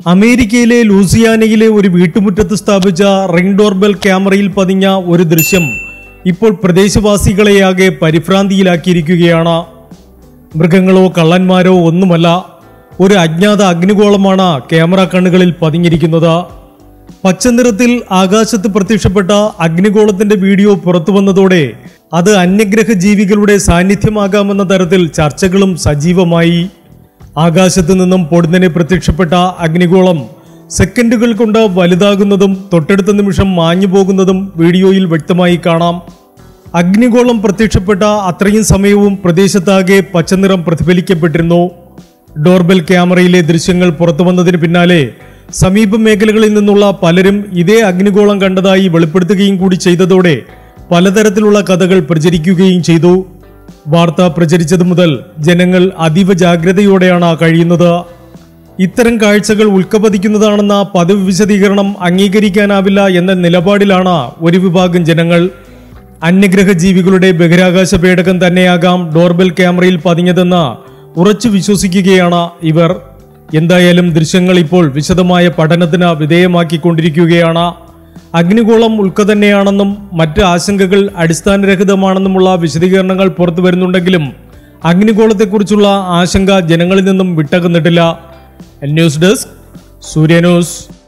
അമേരിക്കയിലെ ലൂസിയാനയിലെ ഒരു വീട്ടുമുറ്റത്ത് സ്ഥാപിച്ച റിംഗ് ഡോർബെൽ ക്യാമറയിൽ പതിഞ്ഞ ഒരു ദൃശ്യം ഇപ്പോൾ പ്രദേശവാസികളെയാകെ പരിഭ്രാന്തിയിലാക്കിയിരിക്കുകയാണ് മൃഗങ്ങളോ കള്ളന്മാരോ ഒന്നുമല്ല ഒരു അജ്ഞാത അഗ്നിഗോളമാണ് ക്യാമറ കണ്ണുകളിൽ പതിഞ്ഞിരിക്കുന്നത് പച്ചനിറത്തിൽ ആകാശത്ത് പ്രത്യക്ഷപ്പെട്ട അഗ്നിഗോളത്തിന്റെ വീഡിയോ പുറത്തു വന്നതോടെ അത് അന്യഗ്രഹ ജീവികളുടെ സാന്നിധ്യമാകാമെന്ന തരത്തിൽ ചർച്ചകളും സജീവമായി ആകാശത്ത് നിന്നും പൊടുന്നനെ പ്രത്യക്ഷപ്പെട്ട അഗ്നിഗോളം സെക്കൻഡുകൾ കൊണ്ട് വലുതാകുന്നതും തൊട്ടടുത്ത നിമിഷം മാഞ്ഞു പോകുന്നതും വീഡിയോയിൽ വ്യക്തമായി കാണാം അഗ്നിഗോളം പ്രത്യക്ഷപ്പെട്ട അത്രയും സമയവും പ്രദേശത്താകെ പച്ചനിറം പ്രതിഫലിക്കപ്പെട്ടിരുന്നു ഡോർബെൽ ക്യാമറയിലെ ദൃശ്യങ്ങൾ പുറത്തു വന്നതിന് പിന്നാലെ സമീപ മേഖലകളിൽ നിന്നുള്ള പലരും ഇതേ അഗ്നിഗോളം കണ്ടതായി വെളിപ്പെടുത്തുകയും കൂടി ചെയ്തതോടെ പലതരത്തിലുള്ള കഥകൾ പ്രചരിക്കുകയും ചെയ്തു വാർത്ത പ്രചരിച്ചതു മുതൽ ജനങ്ങൾ അതീവ ജാഗ്രതയോടെയാണ് കഴിയുന്നത് ഇത്തരം കാഴ്ചകൾ ഉൾക്കപതിക്കുന്നതാണെന്ന പതിവ് വിശദീകരണം അംഗീകരിക്കാനാവില്ല എന്ന നിലപാടിലാണ് ഒരു വിഭാഗം ജനങ്ങൾ അന്യഗ്രഹ ജീവികളുടെ ബഹിരാകാശ പേടകം തന്നെയാകാം ഡോർബെൽ ക്യാമറയിൽ പതിഞ്ഞതെന്ന് ഉറച്ചു വിശ്വസിക്കുകയാണ് ഇവർ എന്തായാലും ദൃശ്യങ്ങൾ ഇപ്പോൾ വിശദമായ പഠനത്തിന് വിധേയമാക്കിക്കൊണ്ടിരിക്കുകയാണ് അഗ്നിഗോളം ഉൾക്ക തന്നെയാണെന്നും മറ്റ് ആശങ്കകൾ അടിസ്ഥാനരഹിതമാണെന്നുമുള്ള വിശദീകരണങ്ങൾ പുറത്തു വരുന്നുണ്ടെങ്കിലും അഗ്നിഗോളത്തെക്കുറിച്ചുള്ള ആശങ്ക ജനങ്ങളിൽ നിന്നും വിട്ടകന്നിട്ടില്ല ന്യൂസ് ഡെസ്ക് സൂര്യ ന്യൂസ്